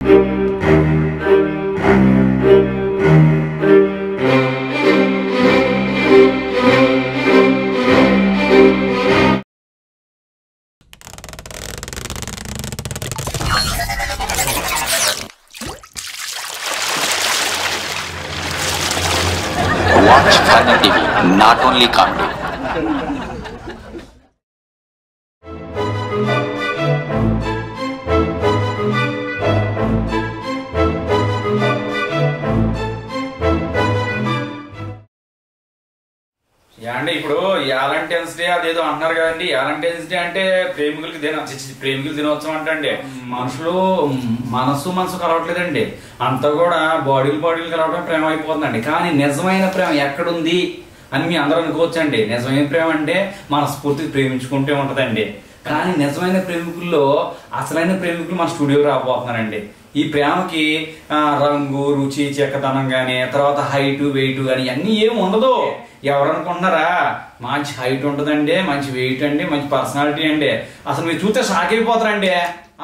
Watch Fana TV, not only Kandu. యాండి ఇప్పుడు Valentine's day అదేదో అంటున్నారు కదండి వ్యాలంటైన్స్ డే అంటే ప్రేమికులకి దిన చి- చి- ప్రేమికుల దినోత్సవం అంటే అండి మనుషులు మనసు మనసు కలవట్లేదండి అంతా కూడా బాడీలు బాడీలు కలవడం ప్రేమ అయిపోతుందండి కానీ నిజమైన ప్రేమ ఎక్కడుంది అని మీ అందరూ అనుకోవచ్చండి నిజమైన ప్రేమ అంటే మనస్ఫూర్తిగా ప్రేమించుకుంటే ఉంటదండి కానీ నిజమైన ప్రేమికుల్లో అసలైన ప్రేమికులు మన స్టూడియో రాబోతున్నారండి ఈ ప్రేమకి ఆ, రంగు రుచి చెక్కతనం గాని తర్వాత హైట్ వెయిట్ గాని అన్ని ఏం ఉండదు ఎవరు అనుకుంటున్నారా మంచి హైట్ ఉంటుందండి మంచి వెయిట్ అండి మంచి పర్సనాలిటీ అండి అసలు మీరు చూస్తే షాక్ అయిపోతారండి ఆ,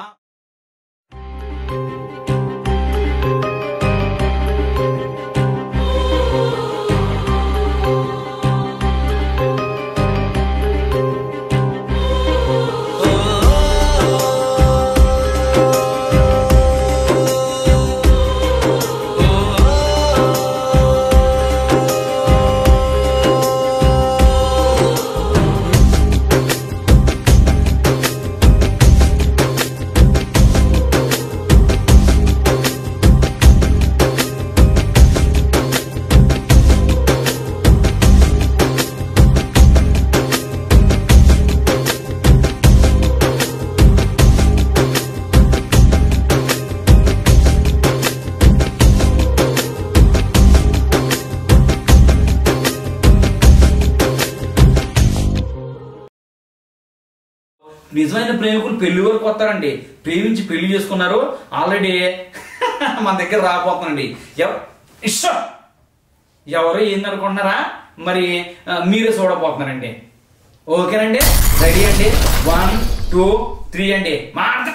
నిజమైన ప్రేమికులు పెళ్లి వరకు వస్తారండి ప్రేమించి పెళ్లి చేసుకున్నారు ఆల్రెడీ మన దగ్గర రాబోతుందండి ఎవ- ఇష్టం ఎవరు ఏందనుకుంటున్నారా మరి ఆ, మీరే చూడబోతున్నారండి ఓకేనండి రెడీ అండి వన్ టూ త్రీ అండి మాట్లాడ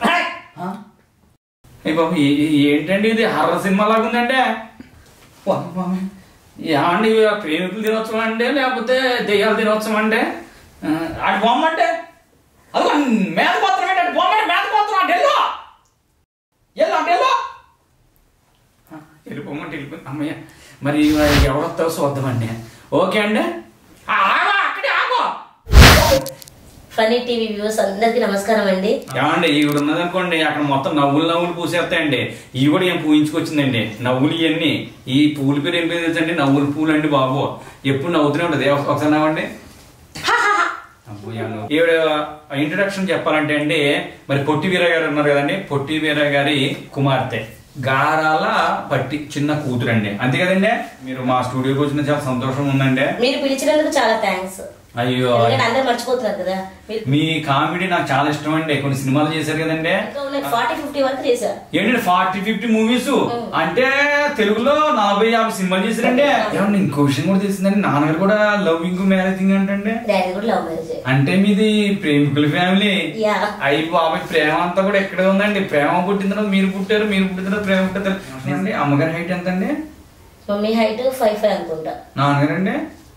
ఏ బాబు ఈ- ఈ- ఏంటండి ఇది హర్రర్ సినిమా లాగా ఉందంటే ఏమండి ఇవి ప్రేమికులు తినొచ్చం అంటే లేకపోతే దెయ్యాలు తినొచ్చం అంటే ఆ, అటు బొమ్మంటే అది మేత పోత్రం ఏంటంటే బొమ్మంటే మేత పోత్రం అంటే ఎల్లో ఎల్లో అంటే ఎల్లో వెళ్ళిపోమంటే వెళ్ళిపోయి అమ్మయ్య మరి ఎవరు వస్తావో చూద్దామండి ఓకే అండి ఆ, ఆగు, అక్కడే ఆగో ఫనీ టీవీ వ్యూవర్స్ అందరికీ నమస్కారం అండి ఏమండి ఈవిడ ఉన్నదనుకోండి అక్కడ మొత్తం నవ్వులు నవ్వులు పూసేస్తాయండి ఈ కూడా ఏం పూయించుకొచ్చిందండి నవ్వులు ఇవన్నీ ఈ పూల పేరు ఏం పేరు తెలుసండి నవ్వుల పూలు అండి బాబు ఎప్పుడు నవ్వుతూనే ఉంటుంది ఏ- ఒకసారి నవ్వండి అబ్బో, ఏమన్నా. ఈవిడ ఇంట్రడక్షన్ చెప్పాలంటే అండి మరి పొట్టి వీర గారు ఉన్నారు కదండి పొట్టి వీర గారి కుమార్తె గారాల పట్టి చిన్న కూతురు అండి అంతే కదండి మీరు మా స్టూడియోకి వచ్చిన చాలా సంతోషం ఉందండి మీరు పిలిచినందుకు చాలా థ్యాంక్స్ అయ్యో ఎందుకంటే అందరు మర్చిపోతున్నారు కదా మీరు మీ కామెడీ నాకు చాలా ఇష్టం అండి కొన్ని సినిమాలు చేశారు కదండి ఫార్టీ ఫిఫ్టీ వరకు చేశారు ఏంటంటే ఫార్టీ ఫిఫ్టీ మూవీస్ అంటే తెలుగులో నలభై యాభై సినిమాలు చేశారండి ఏమన్నా ఇంకో విషయం కూడా తెలిసిందండి నాన్నగారు కూడా లవింగ్ మ్యారేజింగ్ అంటే డాడీ కూడా లవ్ మ్యారేజ్ అంటే మీది ప్రేమికుల ఫ్యామిలీ యా అయ్యి బాబాయ్ ప్రేమ అంతా కూడా ఎక్కడే ఉందండి ప్రేమ పుట్టిన తర్వాత మీరు పుట్టారు మీరు పుట్టిన తర్వాత ప్రేమ పుట్టారు అండి అమ్మగారి హైట్ ఎంత అండి మమ్మీ హైట్ ఫైవ్ ఫైవ్ అనుకుంటా నాన్నగారు అండి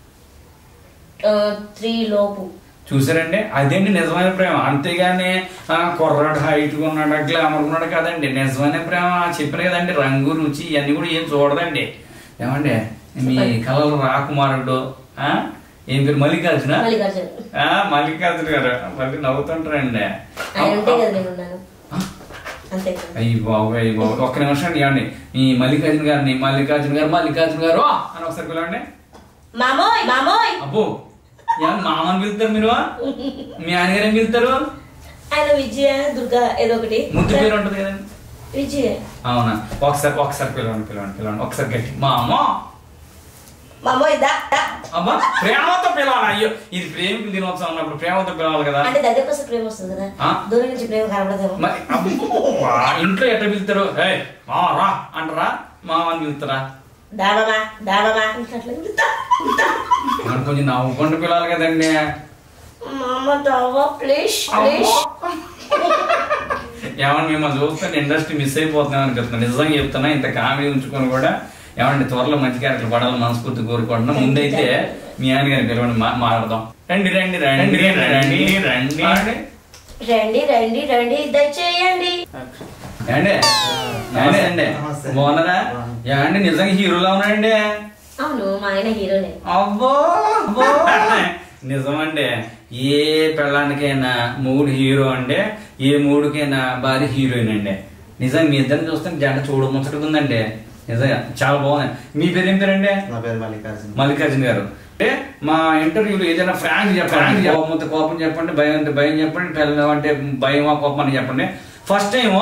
త్రీ లోపు చూసారండి అదేంటి నిజమైన ప్రేమ అంతేగాని ఆ, కుర్రాడు హైట్ ఉన్నాడు గ్లామర్ ఉన్నాడు కదండి నిజమైన ప్రేమ చెప్పిన కదండి రంగు రుచి ఇవన్నీ కూడా ఏం చూడదండి ఏమండి మీ కళలు రాకుమారుడు ఆ? ఏం పేరు మల్లికార్జున మల్లికార్జున ఆ, మల్లికార్జున గారు మళ్ళీ నవ్వుతుంటారండి ఆయన ఉంటే కదా నేను ఉన్నాను అంతే కదా అయ్యి బాబు అయ్యి బాబు ఒక్క నిమిషం అండి ఏమండి ఈ మల్లికార్జున గారిని మల్లికార్జున గారు మల్లికార్జున గారు అని ఒకసారి పిలవండి మామోయ్ మామోయ్ అబ్బో ఏం మామని పిలుస్తారు మీరు మీ ఆయనగారు ఏం పిలుస్తారు ఆయన విజయ దుర్గా ఏదో ఒకటి ముద్దు పేరు ఉంటుంది కదండి విజయ అవునా ఒకసారి ఒకసారి పిలవండి పిలవండి పిలవండి ఒకసారి గట్టి మా అమ్మ మామోయ్ దా దా. అబ్బా ప్రేమతో పిలవాలి అయ్యో ఇది ప్రేమికుల దినోత్సవం అన్నప్పుడు ప్రేమతో పిలవాలి కదా అంటే దగ్గరకు వస్తే ప్రేమ వస్తుంది కదా ఆ? దూరం నుంచి ప్రేమ కనబడదేమో మరి అబ్బా, ఇంట్లో ఎట్లా పిలుస్తారు ఏ మామ రా అంటారా మామ అని పిలుస్తారా దానమా దానమా ఇంకా అట్లా పిలుస్తా, పిలుస్తా. మనం కొంచెం నవ్వుకుంటూ పిలవాలి కదండి మామ దావా ప్లీజ్ ప్లీజ్ ఏమన్నా మిమ్మల్ని చూస్తుంటే ఇండస్ట్రీ మిస్ అయిపోతున్నాను అనిపిస్తున్నా నిజంగా చెప్తున్నా ఇంత కామెడీ ఉంచుకొని కూడా ఏమంటే త్వరలో మంచి క్యారెక్టర్ పడాలని మనస్ఫూర్తి కోరుకుంటున్నాం ముందైతే మీ ఆయన గారిని పిలవండి మా- మాట్లాడదాం రండి రండి రండి రండి రండి రండి రండి రండి రండి దయచేయండి ఏండి ఏండి అండి నమస్తే. బాగున్నారా ఏమండి నిజంగా హీరోలా ఉన్నాయండి అవును మా ఆయన హీరోనే అబ్బో అబ్బో. నిజమండి ఏ పెళ్ళానికైనా మూడు హీరో అంటే ఏ మూడుకైనా భార్య హీరోయిన్ అండి నిజంగా మీ ఇద్దరిని చూస్తే జంట చూడ ముచ్చటగా ఉందండి నిజంగా చాలా బాగుంది మీ పేరు ఏం పేరండి నా పేరు మల్లికార్జున మల్లికార్జున గారు అంటే మా ఇంటర్వ్యూలో ఏదైనా ఫ్రాంక్ చెప్పండి కోపం ఉంటే కోపం చెప్పండి భయం అంటే భయం చెప్పండి పిల్లలు అంటే భయమా కోపం అని చెప్పండి ఫస్ట్ టైం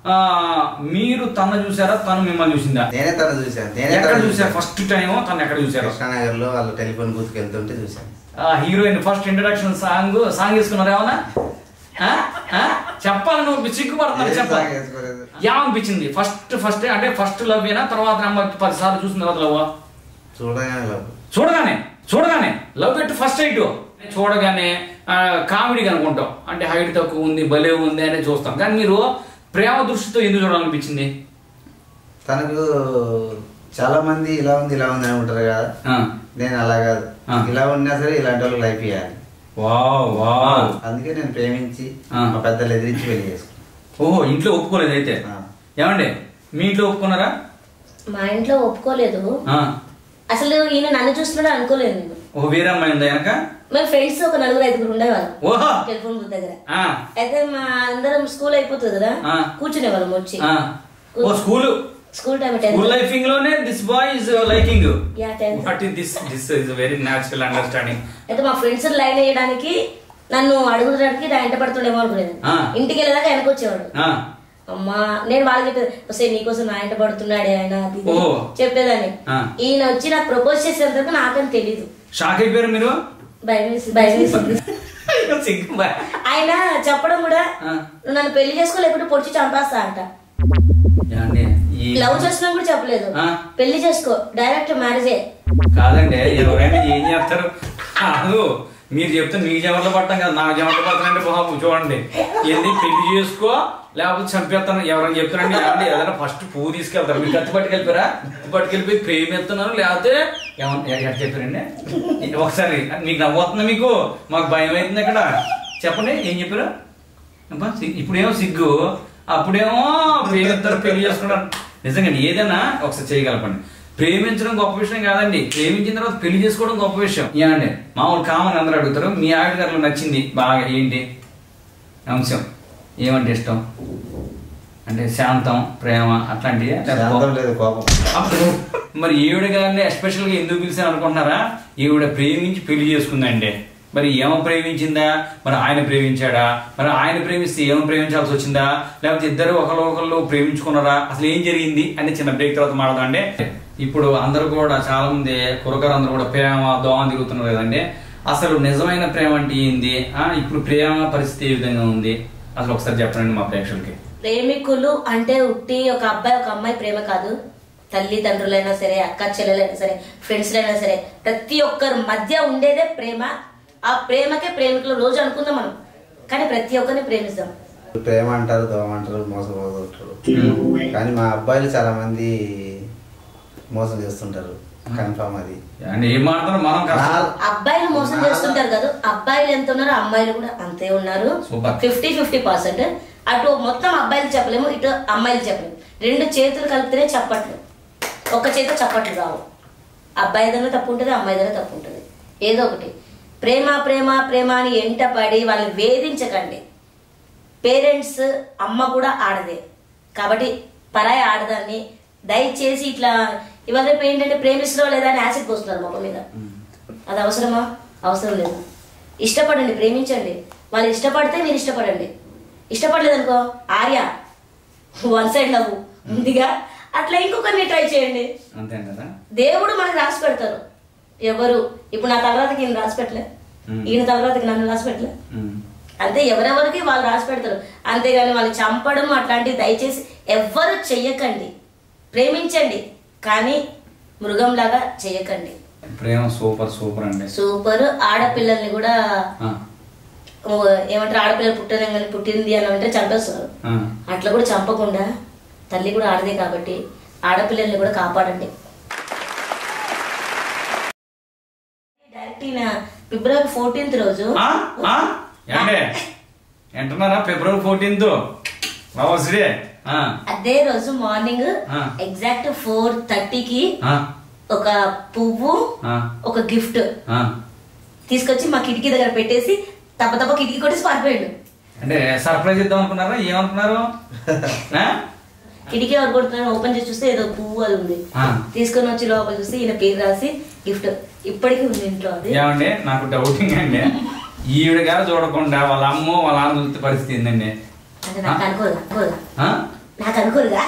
మీరు తన చూసారా తను మిమ్మల్ని చూసిందా నేనే తను చూశాను నేనే ఎక్కడ తను చూసారు ఫస్ట్ టైం తను ఎక్కడ చూసారు కృష్ణానగర్ లో వాళ్ళు టెలిఫోన్ బూత్ కి వెళ్తుంటే చూశాను ఆ heroine first introduction song song వేసుకున్నారు ఏమన్నా ఆ? ఆ? చెప్పాలి నువ్వు సిగ్గుపడుతున్నారు ఏం చెప్పాలి సాంగ్ వేసుకోలేదు. ఏమనిపించింది ఫస్ట్ ఫస్ట్ అంటే ఫస్ట్ లవ్ అయినా తర్వాత అమ్మాయి పది సార్లు చూసిన తర్వాత లవ్ చూడగానే లవ్ చూడగానే చూడగానే లవ్ ఎట్ ఫస్ట్ హైట్ చూడగానే కామెడీ అనుకుంటాం అంటే హైట్ తక్కువ ఉంది భలే ఉంది అని చూస్తాం కానీ మీరు ప్రేమ దృష్టితో ఎందుకు చూడాలనిపించింది తనకు చాలా మంది ఇలా ఉంది ఇలా ఉంది అని ఉంటారు కదా ఆ. నేను అలా కాదు ఆ. ఇలా ఉన్నా సరే ఇలాంటి వాళ్ళకి లైఫ్ ఇవ్వాలి వావ్ వావ్ అందుకే నేను ప్రేమించి ఆ. మా పెద్దలు ఎదిరించి పెళ్లి చేసుకున్నాను ఓహో ఇంట్లో ఒప్పుకోలేదు అయితే ఆ. ఏమండి మీ ఇంట్లో ఒప్పుకున్నారా మా ఇంట్లో ఒప్పుకోలేదు ఆ. అసలు ఈయన నన్ను చూస్తున్నాడు అనుకోలేదు నేను ఓ వేరే అమ్మాయి ఉందా వెనక మేము ఫ్రెండ్స్ ఒక నలుగురు ఐదుగురు ఉండేవాళ్ళం ఓహో టెలిఫోన్ బూత్ దగ్గర ఆ, అయితే మా అందరం స్కూల్ అయిపోతుంది కదా ఆ. కూర్చునే వాళ్ళం వచ్చి ఆ. Oh school school time school లైఫింగ్ లోనే this boy is liking yeah tenth what is this this is very natural understanding అయితే మా ఫ్రెండ్స్ లైన్ వేయడానికి నన్ను అడుగుదడానికి నా ఎంట పడుతుండేమో అనుకునేది ఆ. ఇంటికి వెళ్ళేదాకా వెనక వచ్చేవాడు అమ్మా నేను వాళ్ళకి చెప్పేది వస్తే నీకోసం నా ఎంట పడుతున్నాడే ఆయన అది ఇది" ఓ. చెప్పేదాన్ని ఆ. ఈయన వచ్చి నాకు ప్రపోజ్ చేసేంత వరకు నాకని తెలీదు షాక్ అయిపోయారు మీరు భయం వేసి- భయం వేసింది. అయ్యో, సిగ్గు బా. ఆయన చెప్పడం కూడా ఆ. నువ్వు నన్ను పెళ్లి చేసుకో లేకుంటే పొడిచి చంపేస్తా అంట ఏమండి, ఈ లవ్ చేస్తున్నా కూడా చెప్పలేదు ఆ. పెళ్లి చేసుకో డైరెక్ట్ మ్యారేజే కాదండి ఎవరైనా ఏం చేస్తారు కాదు మీరు చెప్తే మీ జమర్లో పడతాం కదా నా జమర్లో పడతానంటే బాబు చూడండి ఏంది పెళ్లి చేసుకో లేకపోతే చంపేస్తాను ఎవరైనా చెప్తారండి ఏమండి ఏదైనా ఫస్ట్ పువ్వు తీసుకెళ్తారు మీరు కత్తి పట్టుకెళ్ళిపోయారా కత్తి పట్టుకెళ్ళిపోయి ప్రేమిస్తున్నారు లేకపోతే ఏమన్నా ఎక్కడ చెప్పారండి ఒకసారి మీకు నవ్వుతుందా మీకు మాకు భయం అవుతుంది ఇక్కడ చెప్పండి ఏం చెప్పారు అబ్బా, సి- ఇప్పుడేమో సిగ్గు అప్పుడేమో ప్రేమిస్తారు పెళ్లి చేసుకున్నారు నిజంగా ఏదైనా ఒకసారి చేయగలపండి ప్రేమించడం గొప్ప విషయం కాదండి ప్రేమించిన తర్వాత పెళ్లి చేసుకోవడం గొప్ప విషయం ఏమండి మామూలు కామన్ అందరూ అడుగుతారు మీ ఆవిడ గారిలో నచ్చింది బాగా ఏంటి అంశం ఏమంటే ఇష్టం అంటే శాంతం ప్రేమ అట్లాంటివి శాంతం లేదు కోపం అప్పుడు మరి ఈవిడ గారిని ఎస్పెషల్ గా ఎందుకు పిలిచాను అనుకుంటున్నారా ఈవిడ ప్రేమించి పెళ్లి చేసుకుందండి మరి ఏమో ప్రేమించిందా మరి ఆయన ప్రేమించాడా మరి ఆయన ప్రేమిస్తే ఏమో ప్రేమించాల్సి వచ్చిందా లేకపోతే ఇద్దరు ఒకరు ఒకళ్ళు ప్రేమించుకున్నారా అసలు ఏం జరిగింది అని చిన్న బ్రేక్ తర్వాత మాట్లాడండి ఇప్పుడు అందరూ కూడా చాలా మంది కురకరు అందరూ కూడా ప్రేమ దోమ తిరుగుతున్నారు కదండి అసలు నిజమైన ప్రేమ అంటే ఏంది ఆ, ఇప్పుడు ప్రేమ పరిస్థితి ఏ విధంగా ఉంది అసలు ఒకసారి చెప్పండి మా ప్రేక్షకులకి ప్రేమికులు అంటే ఉట్టి ఒక అబ్బాయి ఒక అమ్మాయి ప్రేమ కాదు తల్లిదండ్రులైనా సరే అక్క చెల్లెలైనా సరే ఫ్రెండ్స్ అయినా సరే ప్రతి ఒక్కరి మధ్య ఉండేదే ప్రేమ ఆ ప్రేమకే ప్రేమికులు రోజు అనుకుందాం మనం కానీ ప్రతి ఒక్కరిని ప్రేమిస్తాం ప్రేమ అంటారు దోమ అంటారు మోసం పోతుంటారు కానీ మా అబ్బాయిలు చాలా మంది మోసం చేస్తుంటారు కన్ఫామ్ అది అంటే ఏం మాట్లాడుతున్నారు మనం కష్టం నా- అబ్బాయిలు మోసం చేస్తుంటారు కదా అబ్బాయిలు ఎంత ఉన్నారో అమ్మాయిలు కూడా అంతే ఉన్నారు Super. ఫిఫ్టీ ఫిఫ్టీ పర్సెంట్ అటు మొత్తం అబ్బాయిలు చెప్పలేము ఇటు అమ్మాయిలు చెప్పలేము రెండు చేతులు కలిపితేనే చప్పట్లు ఒక చేత చప్పట్లు రావు అబ్బాయిదైనా తప్పు ఉంటుంది అమ్మాయిదైనా తప్పు ఉంటుంది ఏదో ఒకటి ప్రేమ ప్రేమ ప్రేమ అని ఎంట పడి వాళ్ళని వేధించకండి పేరెంట్స్ అమ్మ కూడా ఆడదే కాబట్టి పరాయి ఆడదాన్ని దయచేసి ఇట్లా ఇవాళ రేపు ఏంటంటే ప్రేమిస్తున్నావు లేదా అని యాసిడ్ పోస్తున్నారు మొక్క మీద అది అవసరమా అవసరం లేదు ఇష్టపడండి ప్రేమించండి వాళ్ళు ఇష్టపడితే మీరు ఇష్టపడండి ఇష్టపడలేదనుకో ఆర్య వన్ సైడ్ లవ్ ఉందిగా అట్లా ఇంకొకరిని ట్రై చేయండి అంతే కదా దేవుడు మనకు రాసి పెడతారు ఎవరు ఇప్పుడు నా తలరాతకి ఈయన రాసి పెట్టలే మ్మ్. ఈయన తలరాతకి నన్ను రాసి పెట్టలే ఉమ్. అంతే ఎవరెవరికి వాళ్ళు రాసి పెడతారు అంతేగాని వాళ్ళు చంపడం అట్లాంటివి దయచేసి ఎవ్వరు చెయ్యకండి ప్రేమించండి కానీ మృగంలాగా చెయ్యకండి ప్రేమ సూపర్ సూపర్ అండి సూపర్ ఆడపిల్లల్ని కూడా ఆ, ఓ, ఏమంటారు ఆడపిల్లలు పుట్టిన పుట్టింది అని అంటే చంపేస్తున్నారు ఆ. అట్లా కూడా చంపకుండా తల్లి కూడా ఆడదే కాబట్టి ఆడపిల్లల్ని కూడా కాపాడండి డైరెక్ట్ ఈయన ఫిబ్రవరి ఫోర్టీన్త్ రోజు ఆ? ఆ? ఏండే ఎంటున్నారా ఫిబ్రవరి ఫోర్టీన్త్ లవర్స్ డే ఆ. అదే రోజు మార్నింగ్ ఆ. ఎగ్జాక్ట్ ఫోర్ థర్టీకి ఆ. ఒక పువ్వు ఆ. ఒక గిఫ్ట్ ఆ. తీసుకొచ్చి మా కిటికీ దగ్గర పెట్టేసి తప్ప తప్ప కిటికీ కొట్టేసి పారిపోయాడు అంటే సర్ప్రైజ్ ఇద్దాం అనుకున్నారా ఏమనుకున్నారు ఆ? కిటికీ ఎవరు కొడుతున్నారు ఓపెన్ చేసి చూస్తే ఏదో పువ్వు అది ఉంది ఆ. తీసుకొని వచ్చి లోపల చూస్తే ఈయన పేరు రాసి గిఫ్ట్ ఇప్పటికీ ఉంది ఇంట్లో అది ఏమండి నాకు డౌటింగ్ అండి ఈవిడ గారు చూడకుండా వాళ్ళ అమ్మ వాళ్ళ నాన్న చూస్తే పరిస్థితి ఏందండి అంటే నాకు అనుకోదుగా అనుకోదుగా ఆ? నాకు అనుకోదుగా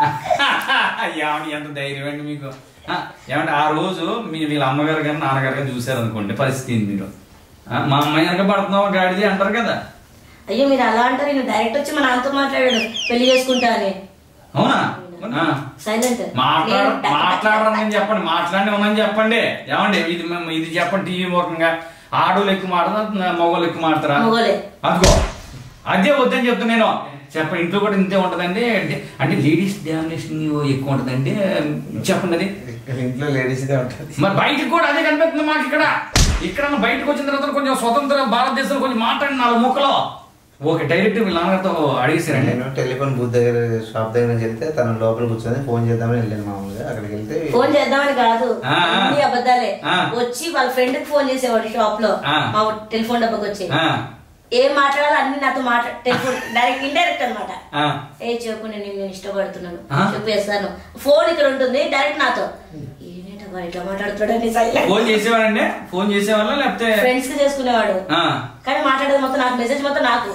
ఏమండి ఎంత ధైర్యం అండి మీకు ఆ, ఏమంటే ఆ రోజు మీ వీళ్ళ అమ్మగారు కానీ నాన్నగారు కానీ చూసారు అనుకోండి పరిస్థితి ఏంది మీరు ఆ, మా అమ్మాయి వెనక పడుతున్నావు గాడిది అంటారు కదా అయ్యో మీరు అలా అంటారు నేను డైరెక్ట్ వచ్చి మా నాన్నతో మాట్లాడాడు పెళ్లి చేసుకుంటా అని అవునా ఆ. సైలెంట్ మాట్లాడ మాట్లాడరని చెప్పండి మాట్లాడి ఉన్నాని చెప్పండి ఏమండి ఇది మేము- ఇది చెప్పండి టీవీ ముఖంగా ఆడోళ్ళు ఎక్కువ మాడతారా మగవాళ్ళు ఎక్కువ మాడతారా మగవాళ్ళే. అదిగో అదే వద్దని చెప్తా నేను చెప్పండి ఇంట్లో కూడా ఇంతే ఉంటదండి అంటే అంటే లేడీస్ డామినేషన్ ఎక్కువ ఉంటదండి చెప్పండి అది ఇంట్లో లేడీస్దే ఉంటుంది మరి బయటకు కూడా అదే కనిపిస్తుంది మాకు ఇక్కడ ఇక్కడ బయటకు వచ్చిన తర్వాత కొంచెం స్వతంత్ర భారతదేశంలో కొంచెం మాట్లాడి నాలుగు ముక్కలో ఓకే డైరెక్ట్ వీళ్ళ నాన్నగారితో అడిగేసారండి నేను టెలిఫోన్ బూత్ దగ్గర షాప్ దగ్గర నుంచి వెళ్తే తను లోపల కూర్చొని ఫోన్ చేద్దామని వెళ్ళాను మామూలుగా అక్కడికి వెళ్తే ఫోన్ చేద్దామని కాదు ఆ, ఆ. అన్ని అబద్ధాలే ఆ. వచ్చి వాళ్ళ ఫ్రెండ్ కి ఫోన్ చేసేవాడు షాప్ లో ఆ. మా టెలిఫోన్ డబ్బాకి వచ్చి ఆ, ఏం మాట్లాడాలో అన్ని నాతో మాట్లా టెలిఫోన్ డైరెక్ట్ ఇండైరెక్ట్ అనమాట ఆ. ఏ చెప్పు నేను నేను ఇష్టపడుతున్నాను ఆ? చెప్పేస్తాను ఫోన్ ఇక్కడ ఉంటుంది డైరెక్ట్ నాతో ఏంటబ్బా ఇట్లా మాట్లాడుతాడని ఫోన్ చేసేవాడండి ఫోన్ చేసేవాళ్ళ లేకపోతే ఫ్రెండ్స్ కి చేసుకునేవాడు ఆ. కానీ మాట్లాడేది మొత్తం నాకు మెసేజ్ మొత్తం నాకు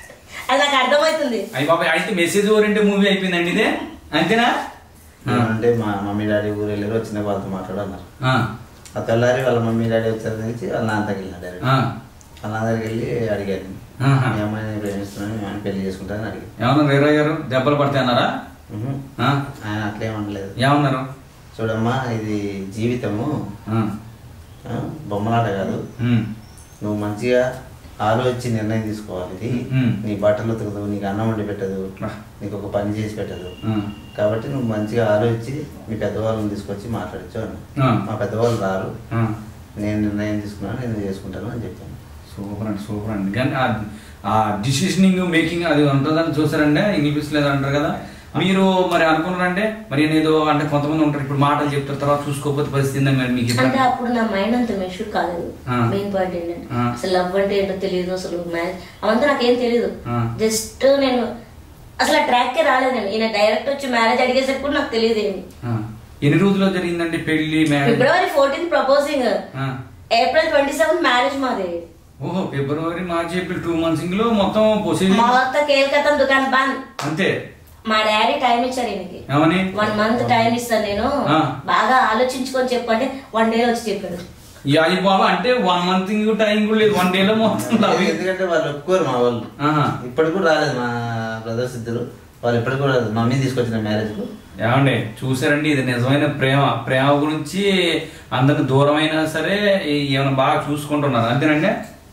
అది నాకు అర్థమవుతుంది అయ్యి బాబాయ్ అయితే మెసేజ్ ఓరియంటెడ్ మూవీ అయిపోయిందండి ఇదే అంతేనా ఆ. అంటే మా మమ్మీ డాడీ ఊరు వెళ్ళారు వచ్చిన వాళ్ళతో మాట్లాడన్నారు ఆ. ఆ తెల్లారి వాళ్ళ మమ్మీ డాడీ వచ్చారు నుంచి వాళ్ళ నాన్న దగ్గర వెళ్ళిన డైరెక్ట్ ఆ. వాళ్ళ నాన్న దగ్గరికి వెళ్ళి అడిగాను ఆహా. మీ అమ్మాయిని ప్రేమిస్తున్నాను మీ అమ్మాయిని పెళ్లి చేసుకుంటానని అడిగాను ఏమన్నా వీరయ్య గారు దెబ్బలు పడతాయి అన్నారా ఉహు. ఆ? ఆయన అట్లేమనలేదు ఏమన్నారు చూడమ్మా ఇది జీవితము ఆ. ఆ, బొమ్మలాట కాదు ఉమ్. నువ్వు మంచిగా ఆలోచించి నిర్ణయం తీసుకోవాలి ఇది మ్మ్. నీ బట్టలు ఉతకదు నీకు అన్నం వండి పెట్టదు ఆ. నీకు ఒక పని చేసి పెట్టదు ఆ. కాబట్టి నువ్వు మంచిగా ఆలోచించి మీ పెద్దవాళ్ళని తీసుకొచ్చి మాట్లాడచ్చు అని ఆ. మా పెద్దవాళ్ళు రారు ఆ. నేను నిర్ణయం తీసుకున్నాను నేను చేసుకుంటాను అని చెప్పాను సూపర్ అండి సూపర్ అండి కానీ ఆ- ఆ డిసిషనింగ్ మేకింగ్ అది ఉంటుందని చూసారండి ఇంగ్లీష్ లేదు అంటారు కదా మీరు మరి అనుకున్నారంటే మరి ఏదో అంటే కొంతమంది ఉంటారు ఇప్పుడు మాటలు చెప్తారు తర్వాత చూసుకోకపోతే పరిస్థితి ఏందని మరి మీకు అంటే ఇబ్బంది? అప్పుడు నా మైండ్ అంత మెచ్యూర్ కాలేదు ఆ. మెయిన్ పాయింట్ ఏంటంటే ఆ. అసలు లవ్ అంటే ఏంటో తెలియదు అసలు మ్యారేజ్ అవంతా నాకేం తెలియదు ఆ. జస్ట్ నేను అసలు ఆ ట్రాక్ కే రాలేదు నేను ఈయన డైరెక్ట్ వచ్చి మ్యారేజ్ అడిగేసరికి కూడా నాకు తెలియదు ఏమి ఆ. ఎన్ని రోజుల్లో జరిగిందండి పెళ్లి మ్యారేజ్ ఫిబ్రవరి ఫోర్టీన్త్ ప్రపోజింగ్ ఆ. ఏప్రిల్ ట్వంటీ సెవెన్ మ్యారేజ్ మాది ఓహో February March April two months లో మొత్తం పొసేజ్ మొత్తం కేల్కతం దుకాణం బంద్ అంతే మా డాడీ టైం ఇచ్చారు ఈయనకి ఏమని వన్ మంత్ టైం ఇస్తాను నేను ఆ. బాగా ఆలోచించుకొని చెప్పంటే వన్ డే వచ్చి చెప్పాడు యా, ఈ బాబా అంటే వన్ మంత్ టైం కూడా లేదు వన్ డే లో మొత్తం లవ్ ఎందుకంటే వాళ్ళు ఒప్పుకోరు మా వాళ్ళు ఆహా. ఇప్పటికి కూడా రాలేదు మా బ్రదర్స్ ఇద్దరు వాళ్ళు ఇప్పటికి కూడా రాలేదు మమ్మీని తీసుకొచ్చిన మ్యారేజ్ కు ఏమండి చూసారండి ఇది నిజమైన ప్రేమ ప్రేమ గురించి అందరికి దూరం అయినా సరే ఈ- ఏమైనా బాగా చూసుకుంటున్నారు అంతేనండి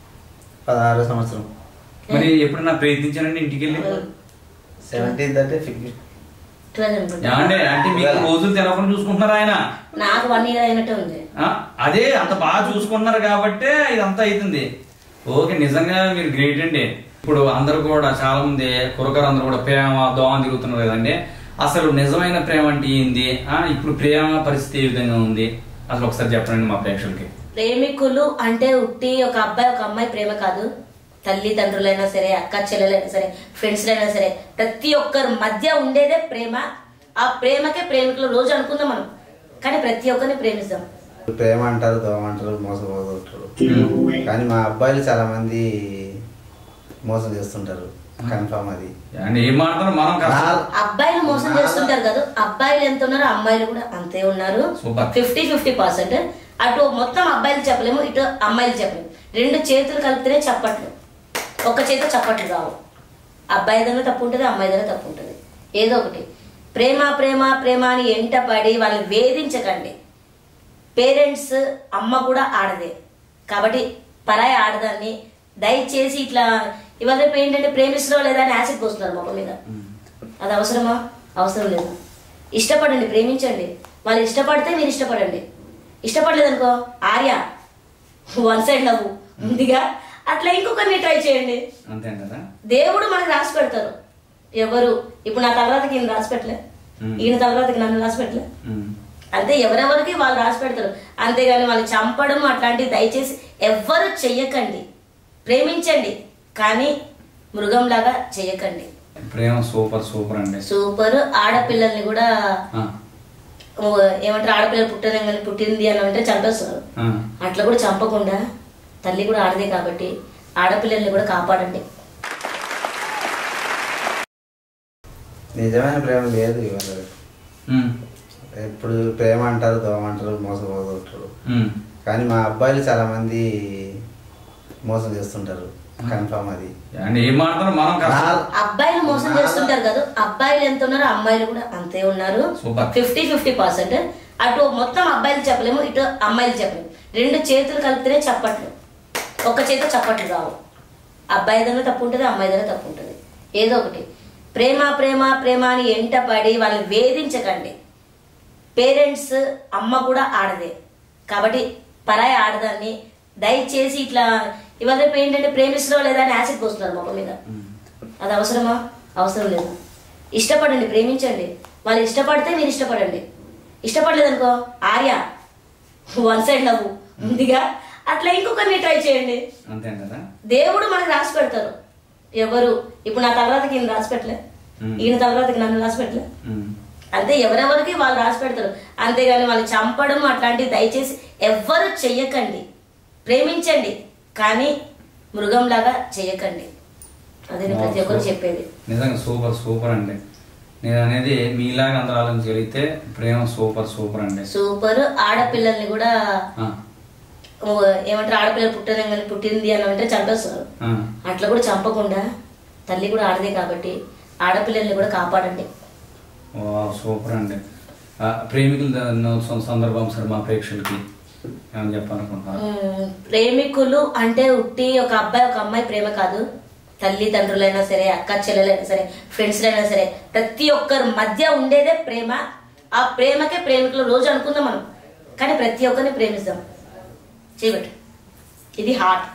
పదహారు సంవత్సరం మరి ఎప్పుడైనా ప్రయత్నించానండి ఇంటికి వెళ్ళి సెవెంటీన్త్ అంటే ఫిఫ్టీ ట్వెల్వ్ అనుకుంటా ఏమండి అంటే మీకు రోజులు తెలవకుండా చూసుకుంటున్నారు ఆయన నాకు వన్ ఇయర్ అయినట్టే ఉంది ఆ, అదే అంత బాగా చూసుకుంటున్నారు కాబట్టే ఇదంతా అవుతుంది ఓకే నిజంగా మీరు గ్రేట్ అండి ఇప్పుడు అందరూ కూడా చాలా మంది కురకారు అందరూ కూడా ప్రేమ దోమ తిరుగుతున్నారు కదండి అసలు నిజమైన ప్రేమ అంటే ఏంది ఆ, ఇప్పుడు ప్రేమ పరిస్థితి ఏ విధంగా ఉంది అసలు ఒకసారి చెప్పండి మా ప్రేక్షకులకి ప్రేమికులు అంటే ఉట్టి ఒక అబ్బాయి ఒక అమ్మాయి ప్రేమ కాదు తల్లిదండ్రులైనా సరే అక్క చెల్లెలైనా సరే ఫ్రెండ్స్ అయినా సరే ప్రతి ఒక్కరి మధ్య ఉండేదే ప్రేమ ఆ ప్రేమకే ప్రేమికులు రోజు అనుకుందాం మనం కానీ ప్రతి ఒక్కరిని ప్రేమిస్తాం ప్రేమ అంటారు దోమ అంటారు మోసం పోతుంటారు కానీ మా అబ్బాయిలు చాలా మంది మోసం చేస్తుంటారు కన్ఫామ్ అది అంటే ఏం మాట్లాడారు మనం కష్టం నా- అబ్బాయిలు మోసం చేస్తుంటారు కదా అబ్బాయిలు ఎంత ఉన్నారు అమ్మాయిలు కూడా అంతే ఉన్నారు Super. ఫిఫ్టీ ఫిఫ్టీ పర్సెంట్ అటు మొత్తం అబ్బాయిలు చెప్పలేము ఇటు అమ్మాయిలు చెప్పలేము రెండు చేతులు కలిపితేనే చప్పట్లు ఒక చేతితో చప్పట్లు రావు అబ్బాయి దగ్గర తప్పు ఉంటుంది అమ్మాయి దగ్గర తప్పు ఉంటుంది ఏదో ఒకటి ప్రేమ ప్రేమ ప్రేమ అని ఎంట పడి వాళ్ళని వేధించకండి పేరెంట్స్ అమ్మ కూడా ఆడదే కాబట్టి పరాయి ఆడదాన్ని దయచేసి ఇట్లా ఇవాళ రేపు ఏంటంటే ప్రేమిస్తున్నావు లేదా అని యాసిడ్ పోస్తున్నారు మొక్క మీద అది అవసరమా అవసరం లేదు ఇష్టపడండి ప్రేమించండి వాళ్ళు ఇష్టపడితే మీరు ఇష్టపడండి ఇష్టపడలేదనుకో ఆర్య వన్ సైడ్ నవ్వు ముందుగా అట్లా ఇంకొకరిని ట్రై చేయండి అంతే కదా దేవుడు మనకు రాసి పెడతారు ఎవరు ఇప్పుడు నా తలరాతకి ఈయన రాసి పెట్టలే మ్మ్. ఈయన తలరాతకి నన్ను రాసి పెట్టలే ఉమ్. అంతే ఎవరెవరికి వాళ్ళు రాసి పెడతారు అంతేగాని వాళ్ళు చంపడం అట్లాంటివి దయచేసి ఎవ్వరు చెయ్యకండి ప్రేమించండి కానీ మృగంలాగా చెయ్యకండి ప్రేమ సూపర్ సూపర్ అండి సూపర్ ఆడపిల్లల్ని కూడా ఆ, ఓ, ఏమంటారు ఆడపిల్లలు పుట్టని పుట్టింది అని అంటే చంపేస్తారు ఆ. అట్లా కూడా చంపకుండా తల్లి కూడా ఆడదే కాబట్టి ఆడపిల్లల్ని కూడా కాపాడండి నిజమైన ప్రేమ లేదు ఇవాళ ఉమ్. ఎప్పుడు ప్రేమ అంటారు దోమ అంటారు మోసం పోతుంటారు ఉమ్. కానీ మా అబ్బాయిలు చాలా మంది మోసం చేస్తుంటారు కన్ఫామ్ అది అంటే ఏం మాట్లాడతారు మనం కష్టం నా- అబ్బాయిలు మోసం చేస్తుంటారు కదా అబ్బాయిలు ఎంత ఉన్నారు అమ్మాయిలు కూడా అంతే ఉన్నారు Super. ఫిఫ్టీ ఫిఫ్టీ పర్సెంట్ అటు మొత్తం అబ్బాయిలు చెప్పలేము ఇటు అమ్మాయిలు చెప్పలేము రెండు చేతులు కలిపితేనే చప్పట్లు ఒక చేతి చప్పట్లు రావు అబ్బాయి దగ్గర తప్పు ఉంటుంది అమ్మాయి దగ్గర తప్పు ఉంటుంది ఏదో ఒకటి ప్రేమ ప్రేమ ప్రేమ అని ఎంట పడి వాళ్ళని వేధించకండి పేరెంట్స్ అమ్మ కూడా ఆడదే కాబట్టి పరాయి ఆడదాన్ని దయచేసి ఇట్లా ఇవాళ రేపు ఏంటంటే ప్రేమిస్తున్నావు లేదా అని యాసిడ్ పోస్తున్నారు మొక్క మీద అది అవసరమా అవసరం లేదు ఇష్టపడండి ప్రేమించండి వాళ్ళు ఇష్టపడితే మీరు ఇష్టపడండి ఇష్టపడలేదనుకో ఆర్య వన్ సైడ్ నవ్వు ముందుగా అట్లా ఇంకొకరిని ట్రై చేయండి అంతే కదా దేవుడు మనకు రాసి పెడతారు ఎవరు ఇప్పుడు నా తలరాతకి ఈయన రాసి పెట్టలే మ్మ్. ఈయన తలరాతకి నన్ను రాసి పెట్టలే ఉమ్. అంతే ఎవరెవరికి వాళ్ళు రాసి పెడతారు అంతేగాని వాళ్ళు చంపడం అట్లాంటివి దయచేసి ఎవ్వరు చెయ్యకండి ప్రేమించండి కానీ మృగంలాగా చెయ్యకండి అదే నేను ప్రతి ఒక్కరు చెప్పేది నిజంగా సూపర్ సూపర్ అండి నేను అనేది మీలాగా అందరూ ఆలోచించగలిగితే ప్రేమ సూపర్ సూపర్ అండి సూపర్ ఆడపిల్లల్ని కూడా ఆ, ఓ, ఏమంటారు ఆడపిల్లలు పుట్టని పుట్టింది అని అంటే చంపేస్తారు ఆ. అట్లా కూడా చంపకుండా తల్లి కూడా ఆడదే కాబట్టి ఆడపిల్లల్ని కూడా కాపాడండి ఓ సూపర్ అండి ఆ, ప్రేమికుల దినోత్సవం సందర్భం సార్ మా ప్రేక్షకులకి ఏమని చెప్పాలనుకుంటున్నారు మ్మ్. ప్రేమికులు అంటే ఉట్టి ఒక అబ్బాయి ఒక అమ్మాయి ప్రేమ కాదు తల్లి తండ్రులైనా సరే అక్క చెల్లెలైనా సరే ఫ్రెండ్స్ అయినా సరే ప్రతి ఒక్కరి మధ్య ఉండేదే ప్రేమ ఆ ప్రేమకే ప్రేమికులు రోజు అనుకుందాం మనం కానీ ప్రతి ఒక్కరిని ప్రేమిస్తాం చేయబట్టు ఇది హార్ట్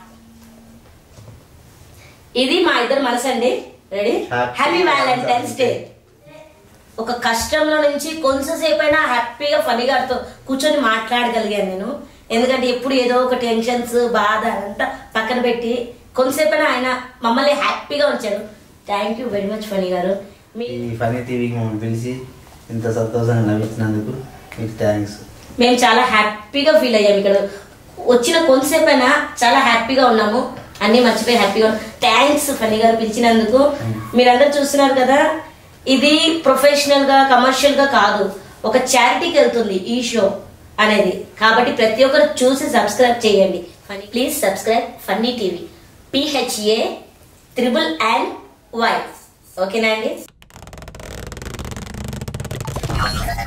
ఇది మా ఇద్దరు మనసు అండి ready Happy happy Valentine's day ఒక కష్టంలో నుంచి కొంచెంసేపు అయినా హ్యాపీగా ఫనీగారితో కూర్చొని మాట్లాడగలిగాను నేను ఎందుకంటే ఎప్పుడు ఏదో ఒక టెన్షన్స్ బాధ అంతా పక్కన పెట్టి కొంతసేపు ఆయన మమ్మల్ని హ్యాపీగా ఉంచారు thank you very much Funny గారు మీ ఈ ఫనీ టీవీకి మమ్మల్ని పిలిచి ఇంత సంతోషంగా నవ్వించినందుకు మీకు థ్యాంక్స్ మేము చాలా హ్యాపీగా ఫీల్ అయ్యాము ఇక్కడ వచ్చిన కొంతసేపు అయినా చాలా హ్యాపీగా ఉన్నాము అన్ని మర్చిపోయి హ్యాపీగా థ్యాంక్స్ ఫనీ గారు పిలిచినందుకు మీరందరూ చూస్తున్నారు కదా ఇది ప్రొఫెషనల్ గా కమర్షియల్ గా కాదు ఒక చారిటీకి వెళ్తుంది ఈ షో అనేది కాబట్టి ప్రతి ఒక్కరు చూసి సబ్స్క్రైబ్ చేయండి Funny please subscribe Funny TV P H A triple and Y ఓకేనా అండి